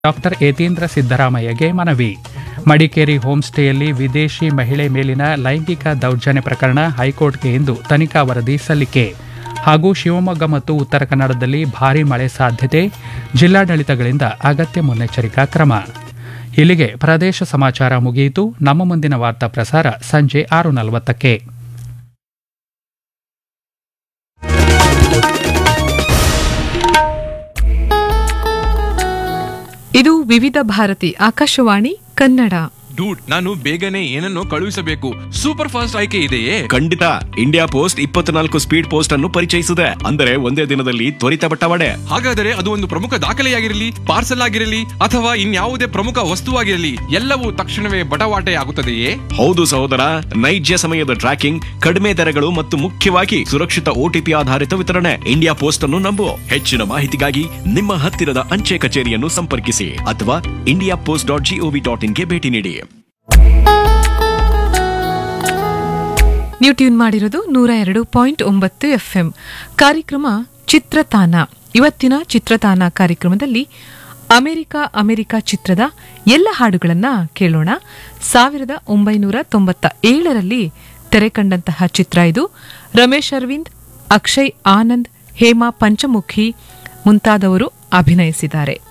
doctor Yathindra ಸಿದ್ದರಾಮಯ್ಯಗೆ ಮನವಿ ಮಡಿಕೇರಿ ಹೋಂಸ್ಟೇಯಲ್ಲಿ ವಿದೇಶಿ ಮಹಿಳೆ ಮೇಲಿನ ಲೈಂಗಿಕ ದೌರ್ಜನ್ಯ ಪ್ರಕರಣ ಹೈಕೋರ್ಟ್ಗೆ ಇಂದು ತನಿಖಾ ವರದಿ ಸಲ್ಲಿಕೆ ಹಾಗೂ ಶಿವಮೊಗ್ಗ ಮತ್ತು ಉತ್ತರ ಕನ್ನಡದಲ್ಲಿ ಭಾರೀ ಮಳೆ ಸಾಧ್ಯತೆ ಜಿಲ್ಲಾಡಳಿತಗಳಿಂದ ಅಗತ್ಯ ಮುನ್ನೆಚ್ಚರಿಕಾ ಕ್ರಮ ಇಲ್ಲಿಗೆ ಪ್ರದೇಶ ಸಮಾಚಾರ ಮುಗಿಯಿತು ನಮ್ಮ ಮುಂದಿನ ವಾರ್ತಾ ಪ್ರಸಾರ ಸಂಜೆ ಆರು ನಲವತ್ತಕ್ಕೆ ಇದು ವಿವಿಧ ಭಾರತಿ ಆಕಾಶವಾಣಿ ಕನ್ನಡ ಡೂಡ್ ನಾನು ಬೇಗನೆ ಏನನ್ನೋ ಕಳುಹಿಸಬೇಕು ಸೂಪರ್ ಫಾಸ್ಟ್ ಆಯ್ಕೆ ಇದೆಯೇ ಖಂಡಿತ ಇಂಡಿಯಾ ಪೋಸ್ಟ್ ಇಪ್ಪತ್ನಾಲ್ಕು ಸ್ಪೀಡ್ ಪೋಸ್ಟ್ ಅನ್ನು ಪರಿಚಯಿಸಿದೆ ಅಂದರೆ ಒಂದೇ ದಿನದಲ್ಲಿ ತ್ವರಿತ ಬಟ್ಟವಾಡೆ ಹಾಗಾದರೆ ಅದು ಒಂದು ಪ್ರಮುಖ ದಾಖಲೆಯಾಗಿರಲಿ ಪಾರ್ಸಲ್ ಆಗಿರಲಿ ಅಥವಾ ಇನ್ಯಾವುದೇ ಪ್ರಮುಖ ವಸ್ತುವಾಗಿರಲಿ ಎಲ್ಲವೂ ತಕ್ಷಣವೇ ಬಟವಾಟೆ ಆಗುತ್ತದೆಯೇ ಹೌದು ಸಹೋದರ ನೈಜ ಸಮಯದ ಟ್ರ್ಯಾಕಿಂಗ್ ಕಡಿಮೆ ದರಗಳು ಮತ್ತು ಮುಖ್ಯವಾಗಿ ಸುರಕ್ಷಿತ ಓಟಿಪಿ ಆಧಾರಿತ ವಿತರಣೆ ಇಂಡಿಯಾ ಪೋಸ್ಟ್ ಅನ್ನು ನಂಬು ಹೆಚ್ಚಿನ ಮಾಹಿತಿಗಾಗಿ ನಿಮ್ಮ ಹತ್ತಿರದ ಅಂಚೆ ಕಚೇರಿಯನ್ನು ಸಂಪರ್ಕಿಸಿ ಅಥವಾ India post dot gov dot ಇನ್ಗೆ ಭೇಟಿ ನೀಡಿ ನೀವು ಟ್ಯೂನ್ ಮಾಡಿರೋದು ನೂರ ಎರಡು ಪಾಯಿಂಟ್ ಒಂಬತ್ತು ಎಫ್ಎಂ ಕಾರ್ಯಕ್ರಮ ಚಿತ್ರತಾನ ಇವತ್ತಿನ ಚಿತ್ರತಾನ ಕಾರ್ಯಕ್ರಮದಲ್ಲಿ ಅಮೆರಿಕ ಅಮೆರಿಕ ಚಿತ್ರದ ಎಲ್ಲ ಹಾಡುಗಳನ್ನ ಕೇಳೋಣ ಸಾವಿರದ ಒಂಬೈನೂರ ತೊಂಬತ್ತ ಏಳರಲ್ಲಿ ತೆರೆ ಕಂಡಂತಹ ಚಿತ್ರ ಇದು ರಮೇಶ್ ಅರವಿಂದ್ ಅಕ್ಷಯ್ ಆನಂದ್ ಹೇಮಾ ಪಂಚಮುಖಿ ಮುಂತಾದವರು ಅಭಿನಯಿಸಿದ್ದಾರೆ